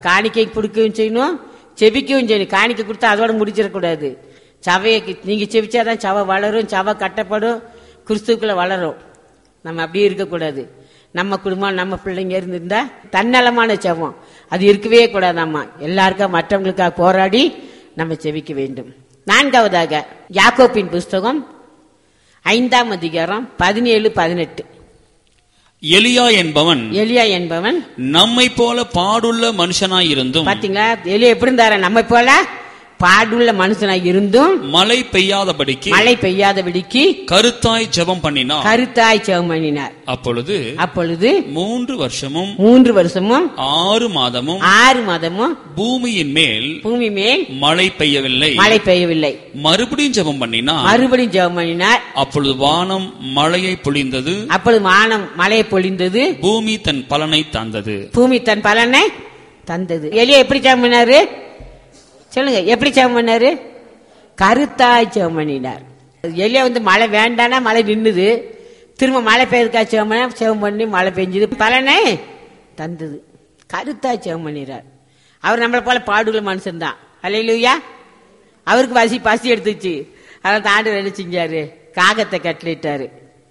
காணிக்கை கொடுக்கவும் செய்யணும் செபிக்கவும் செய்யணும் காணிக்கை கொடுத்தா அதோட முடிச்சிடக்கூடாது சவையை நீங்க செபிச்சாதான் சவை வளரும் சவை கட்டப்படும் கிறிஸ்துக்குள்ள வளரும் நம்ம அப்படியே இருக்கக்கூடாது நம்ம குடும்பம் நம்ம பிள்ளைங்க இருந்திருந்தா தன்னலமான செவம் அது இருக்கவே கூடாதாம்மா எல்லாருக்கும் மற்றவங்களுக்காக போராடி நம்ம செபிக்க வேண்டும் நான்காவதாக யாக்கோப்பின் புஸ்தகம் ஐந்தாம் அதிகாரம் பதினேழு பதினெட்டு எலியா என்பவன் எலியா என்பவன் நம்மை போல பாடுள்ள மனுஷனாயிருந்தும் பாத்தீங்களா எலியா எப்படி இருந்தார நம்ம போல பாடுள்ள மனுஷனாய் இருந்தும் மழை பெய்யாதபடிக்கு மழை பெய்யாதபடிக்கு கருத்தாய் ஜெபம் பண்ணினான் கருத்தாய் செவம் பண்ணினார் அப்பொழுது அப்பொழுது மூன்று வருஷமும் மூன்று வருஷமும் ஆறு மாதமும் ஆறு மாதமும் பூமியின் மேல் பூமி மேல் மழை பெய்யவில்லை மழை பெய்யவில்லை மறுபடியும் ஜெபம் பண்ணினான் மறுபடியும் ஜெபம் பண்ணினார் அப்பொழுது வானம் மழையை பொழிந்தது அப்பொழுது வானம் மழை பொழிந்தது பூமி தன் பலனை தந்தது பூமி தன் பலனை தந்தது எலியா எப்படி ஜெபம் பண்ணாரு சொல்லுங்க எப்படி ஜெபம் பண்ணாரு கருத்தாய் ஜெபம் பண்ணினார் எலியா வந்து மழை வேண்டானா மழை நின்னுது திரும்ப மழை பெய்யறதுக்கா ஜெபம் பண்ணா ஜெபம் பண்ணி மழை பெஞ்சது பலனை தந்தது கருத்தாய் ஜெபம் பண்ணினார் அவர் நம்மளை போல பாடுள்ள மனுஷன் தான் அல்லையா அவருக்கு பசி பசி எடுத்துச்சு அதை தாண்டு என்ன செஞ்சாரு காகத்தை கட்டளிட்டாரு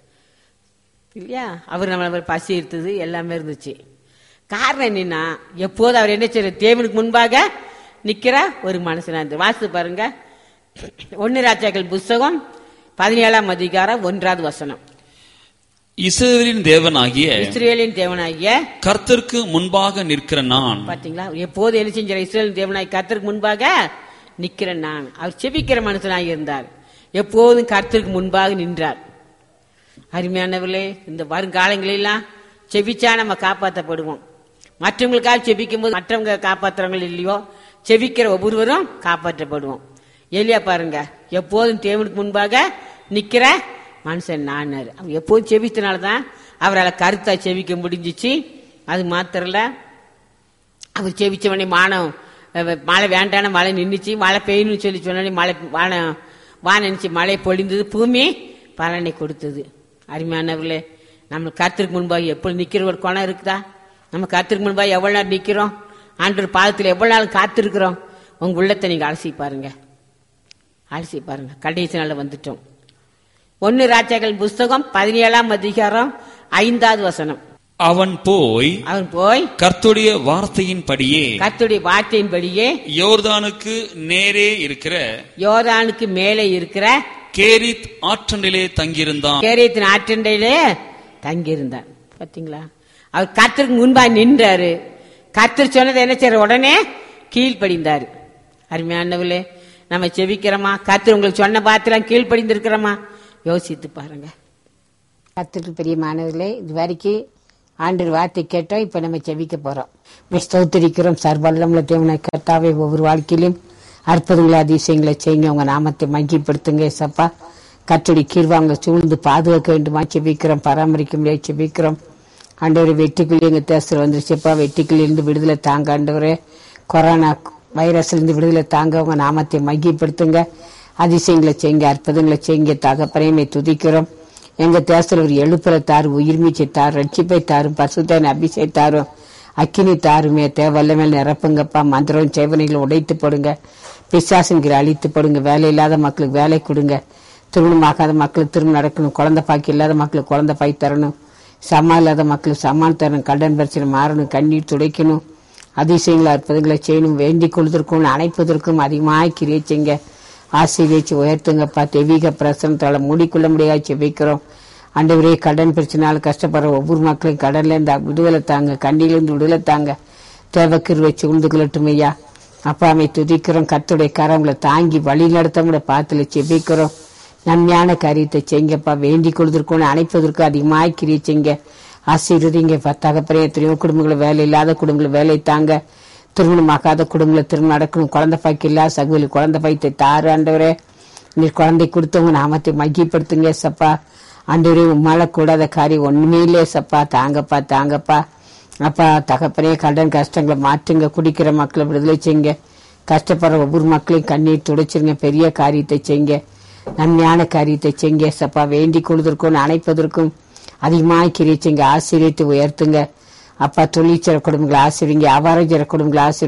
இல்லையா அவர் நம்மளை பசி எடுத்தது எல்லாமே இருந்துச்சு காரணம் என்னன்னா எப்போது அவர் என்ன செய்யற தேவனுக்கு முன்பாக நிக்கிற ஒரு மனுஷனா இருந்து வாசித்து பாருங்க ஒன்னு ராஜாக்கள் புஸ்தகம் பதினேழாம் அதிகாரம் ஒன்றாவது வசனம் இஸ்ரவேலின் தேவனாகிய இஸ்ரேலின் தேவனாகிய கர்த்தருக்கு முன்பாக நிற்கிற நான் பாத்தீங்களா எப்போது என்ன செஞ்சார் இஸ்ரேலின் தேவனாய் கர்த்தருக்கு முன்பாக நிக்கிறேன் நான் அவர் செபிக்கிற மனுஷனாக இருந்தார் எப்போதும் கர்த்தருக்கு முன்பாக நின்றார் அருமையானவர்களே இந்த வருங்காலங்களெல்லாம் செபிச்சா நம்ம காப்பாற்றப்படுவோம் மற்றவங்களுக்காக செபிக்கும் போது மற்றவங்க காப்பாற்றுறவங்க இல்லையோ செபிக்கிற ஒவ்வொருவரும் காப்பாற்றப்படுவோம் எலியா பாருங்க எப்போதும் தேவனுக்கு முன்பாக நிக்கிற மனுஷன் நானாரு அவர் எப்போதும் செபித்தனால தான் அவரால் கருத்தா செபிக்க முடிஞ்சிச்சு அது மாத்திரல அவர் செபிச்சவனே மானம் அஹ், மழை வேண்டான மழை நின்றுச்சு மழை பெய்யணும்னு சொல்லி சொன்னோடனே மழை வானம் வானம் நினைச்சு மழை பொழிந்தது பூமி பலனை கொடுத்தது அருமையானவர்களே நம்ம கத்திற்கு முன்பாக எப்போ நிக்கிற ஒரு குணம் இருக்குதா நம்ம கத்திற்கு முன்பாக எவ்வளவு நேரம் நிக்கிறோம் ஆண்டவர் பாதத்தில் எவ்வளவு நாள் காத்திருக்கிறோம் உங்க உள்ளத்தை நீங்க அலசி பாருங்க அலசி பாருங்க கடைசி நாள்ல வந்துட்டோம் ஒன்னு ராஜாக்கள் புஸ்தகம் பதினேழாம் அதிகாரம் ஐந்தாவது வசனம் அவன் போய் அவன் போய் கர்த்துடைய வார்த்தையின்படியே கர்த்தருடைய வார்த்தையின்படியே யோர்தானுக்கு நேரே இருக்கிற யோர்தானுக்கு மேலே இருக்கிற கேரித் ஆற்றனிலே தங்கியிருந்தான் கேரியத்தின் ஆற்றண்டையிலே தங்கியிருந்தான் பாத்தீங்களா அவர் கர்த்தருக்கு முன்பா நின்றாரு கர்த்தர் சொன்னதை என்ன செய்யற உடனே கீழ்ப்படிந்தாரு அருமையானவர்களே நம்ம செவிக்கிறோமா கர்த்தர் உங்களுக்கு சொன்ன பாத்திரம் கீழ்ப்படிந்திருக்கிறோமா யோசித்து பாருங்க கர்த்தருக்கு பெரிய மாணவர்களே இது வரைக்கும் ஆண்டு வார்த்தை கேட்டோம் இப்ப நம்ம செவிக்க போறோம் ஸ்தோத்திரிக்கிறோம் சர்வல்லமுள்ள தேவனை கர்த்தாவே ஒவ்வொரு வாழ்க்கையிலும் அற்புதங்களை அதிசயங்களை செய்யுங்க உங்க நாமத்தை மகிப்படுத்துங்க சப்பா கத்தடி கீழ்வாங்க சூழ்ந்து பாதுகாக்க வேண்டுமா செபிக்கிறோம் பராமரிக்க முடியாது செபிக்கிறோம் ஆண்டவரே வெட்டிக்குள்ளி எங்க தேசத்தில் வந்துருச்சுப்பா வெட்டிக்குள்ளி இருந்து விடுதலை தாங்க ஆண்டவரே கொரோனா வைரஸ்ல இருந்து விடுதலை தாங்க உங்க நாமத்தை மகிப்படுத்துங்க அதிசயங்களை செய்யுங்க அற்புதங்களை செய்யுங்க தகப்பனையுமே துதிக்கிறோம் எங்க தேசத்துல ஒரு எழுப்புற தாரு உயிர்மீச்சை தாரு ரட்சிப்பை தாரும் பசுத்தான அபிஷேக தாரும் அக்கினி தாருமே தேவல்ல மேல் நிரப்புங்கப்பா மந்திரம் சேவனைகளை உடைத்து போடுங்க பிசாசுங்கிற அழித்து போடுங்க வேலை இல்லாத மக்களுக்கு வேலை கொடுங்க திருமணமாகாத மக்களுக்கு திருமணம் நடக்கணும் குழந்தை பாக்கி இல்லாத மக்களுக்கு குழந்தை பாய் தரணும் சமா இல்லாத மக்களுக்கு சமான் தரணும் கடன் பிரச்சனை மாறணும் கண்ணீர் துடைக்கணும் அதிசயங்களை அற்புதங்களை செய்யணும் வேண்டிக் கொள்வதற்கும் அணைப்பதற்கும் அதிகமாக கிரியை செய்யுங்க ஆசீர்வதிச்சு உயர்த்துங்கப்பா தெய்வீக பிரசனத்தால மூடிக்கொள்ள முடியாது செபிக்கிறோம் ஆண்டவரே கடன் பிரச்சனையால கஷ்டப்படுற ஒவ்வொரு மக்களையும் கடன்ல இருந்து விடுதலை தாங்க கண்ணிலிருந்து விடுதலை தாங்க தேவக்கிரு வச்சு உண்டு கொள்ளட்டும் ஐயா அப்பாமை துதிக்கிறோம் கத்துடைய கரங்களை தாங்கி வழி நடத்தவங்கள பாத்துல செபிக்கிறோம் நன்மையான காரியத்தை செய்யுங்கப்பா வேண்டிக் கொள்வதற்கும் அணைப்பதற்கும் அதிகமாக கிரியை செய்யுங்க ஆசீர்வதிங்க தகப்பறைய எத்தனையோ குடும்பங்களை வேலை இல்லாத குடும்பங்களை வேலை தாங்க திருமணமாகாத குடும்பங்களை திருமணம் நடக்கணும் குழந்தை பாய்க்கு இல்லாத சகுவில் குழந்தை பாய்த்தை தாரு ஆண்டவரே நீர் குழந்தை கொடுத்தவங்க நாமத்தை மகிப்படுத்துங்க சப்பா ஆண்டவரே உம்மால கூடாத காரியம் ஒண்ணுமே இல்லையே சப்பா தாங்கப்பா தாங்கப்பா அப்பா தகப்பனே கடன் கஷ்டங்களை மாற்றுங்க குடிக்கிற மக்களை விடுதலை செய்யுங்க கஷ்டப்படுற ஒவ்வொரு மக்களையும் கண்ணீர் துடைச்சிருங்க பெரிய காரியத்தை செய்யுங்க நன்மையான காரியத்தை செய்யுங்க சப்பா வேண்டிக் கொள்வதற்கும் அணைப்பதற்கும் அதிகமாக கிரிச்சிங்க ஆசிரியத்தை உயர்த்துங்க அப்பா தொழிற்சர குடும்பங்களை ஆசிரிங்க வியாபாரம் செய்கிற குடும்பங்களை ஆசிரிங்க